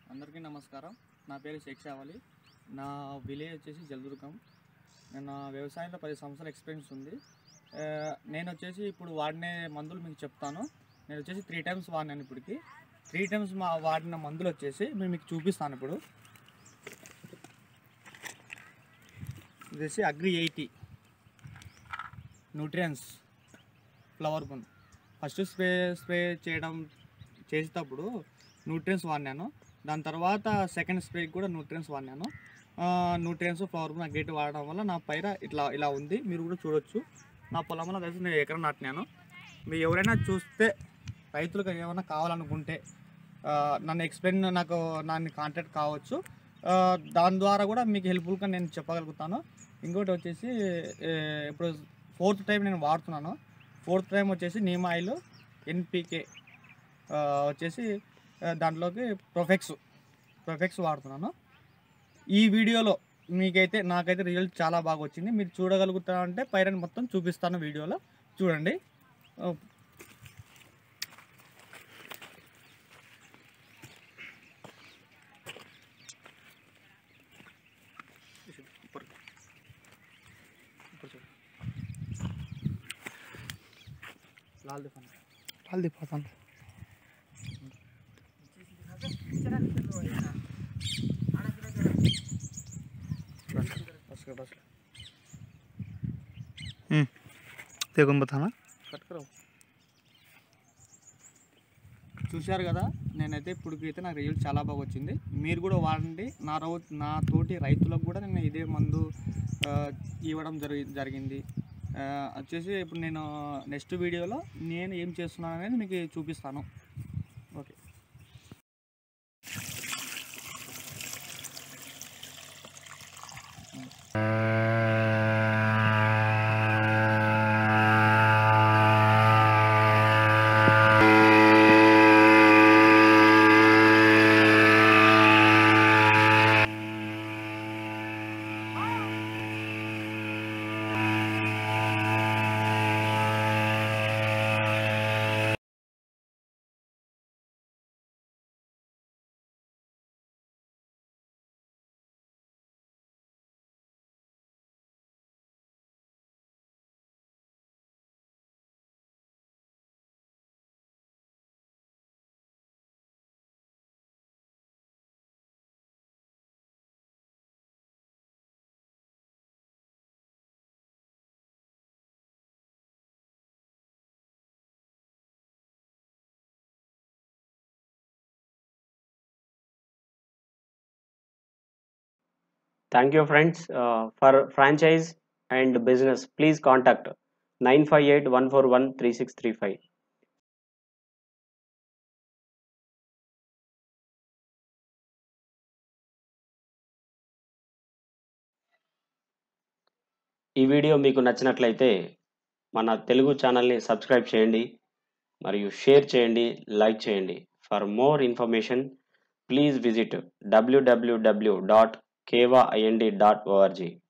అందరికీ నమస్కారం నా పేరు షేక్ షావలి నా విలేజ్ వచ్చేసి జలదుర్గం నేను నా వ్యవసాయంలో పది సంవత్సరాల ఎక్స్పీరియన్స్ ఉంది ఆ, నేను వచ్చేసి ఇప్పుడు వాడినే మందులు మీకు చెప్తాను నేను వచ్చేసి త్రీ టైమ్స్ వాడినాను ఇప్పటికి త్రీ టైమ్స్ మా వాడిన మందులు వచ్చేసి నేను మీకు చూపిస్తాను ఇప్పుడు ఇది వచ్చి agri eighty nutrients flower bun first spray spray చేయడం చేసేటప్పుడు న్యూట్రియన్స్ వాడినాను దాని తర్వాత సెకండ్ స్ప్రేకి కూడా న్యూట్రియన్స్ వాడినాను న్యూట్రియన్స్ ఫ్లవర్ బన్ అగ్రేట్ వాడడం వల్ల నా పైర ఇట్లా ఇలా ఉంది మీరు కూడా చూడొచ్చు నా పొలంలో కలిసి నేను ఎకరం నాటినాను మీరు ఎవరైనా చూస్తే రైతులకు ఏమైనా కావాలనుకుంటే ఆ, నన్ను ఎక్స్ప్లెయిన్ నాకు నన్ను కాంటాక్ట్ కావచ్చు ఆ, దాని ద్వారా కూడా మీకు హెల్ప్ఫుల్గా నేను చెప్పగలుగుతాను ఇంకోటి వచ్చేసి ఏ, ఇప్పుడు ఫోర్త్ టైం నేను వాడుతున్నాను ఫోర్త్ టైం వచ్చేసి నీమ్ ఆయిల్ ఎన్పికే వచ్చేసి ఆ, దాంట్లోకి ప్రొఫెక్స్ ప్రొఫెక్స్ వాడుతున్నాను ఈ వీడియోలో మీకైతే నాకైతే రిజల్ట్ చాలా బాగా వచ్చింది మీరు చూడగలుగుతారంటే పైన మొత్తం చూపిస్తాను వీడియోలో చూడండి ఆ, ऊपर ऊपर चलो लाल दिखाना डाल दे पता बस बस बस देखो बताना కట్ కరో చూశారు కదా నేనైతే ఇప్పటికైతే నాకు రిజల్ట్ చాలా బాగా వచ్చింది మీరు కూడా వాడండి నా రో నా తోటి రైతులకు కూడా నేను ఇదే మందు ఆ, ఇవ్వడం జరిగి జరిగింది ఆ, వచ్చేసి ఇప్పుడు నేను నెక్స్ట్ వీడియోలో నేను ఏం చేస్తున్నాను అనేది మీకు చూపిస్తాను okay Thank you, friends. Uh, for franchise and business, please contact 958 141 3635. ఈ వీడియో మీకు నచ్చినట్లయితే మన తెలుగు ఛానల్ని సబ్స్క్రైబ్ చేయండి మరియు షేర్ చేయండి లైక్ చేయండి for more information please visit WWW dot కేవా ఐఎన్డి డాట్ ఓఆర్జీ